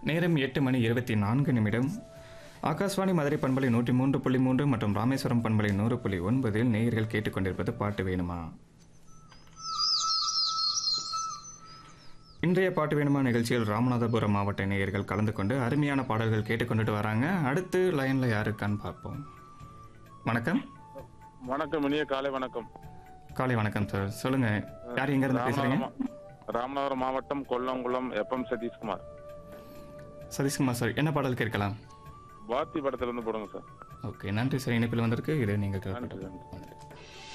நேரம் எட்டு மணி இருபத்தி நான்கு நிமிடம் ஆகாஷ்வாணி மதுரை பண்பலை நூற்றி மூன்று புள்ளி மூன்று மற்றும் ராமேஸ்வரம் பண்பலை நூறு புள்ளி ஒன்பதில் நேயர்கள் கேட்டுக்கொண்டிருப்பது பாட்டு வேணுமா இன்றைய பாட்டு வேணுமா நிகழ்ச்சியில் ராமநாதபுரம் மாவட்ட நேயர்கள் கலந்து கொண்டு அருமையான பாடல்கள் கேட்டுக்கொண்டுட்டு வராங்க அடுத்து லைனில் யாருக்கான்னு பார்ப்போம் வணக்கம் வணக்கம் இனிய காலை வணக்கம் காலை வணக்கம் சார் சொல்லுங்க யார் எங்கேருந்து பேசுறீங்க ராமநாதபுரம் ராமநாதபுரம் மாவட்டம் கொல்லங்குளம் எப்எம் சதீஷ்குமார் சதீஷ்குமார் சார் என்ன பாடல் கேட்கலாம் வாத்தி படத்துல இருந்து போடுங்க சார் ஓகே நன்றி சார் இணைப்பில் வந்திருக்கு இது நீங்கள் நன்றி, கேட்கட்டும். நன்றி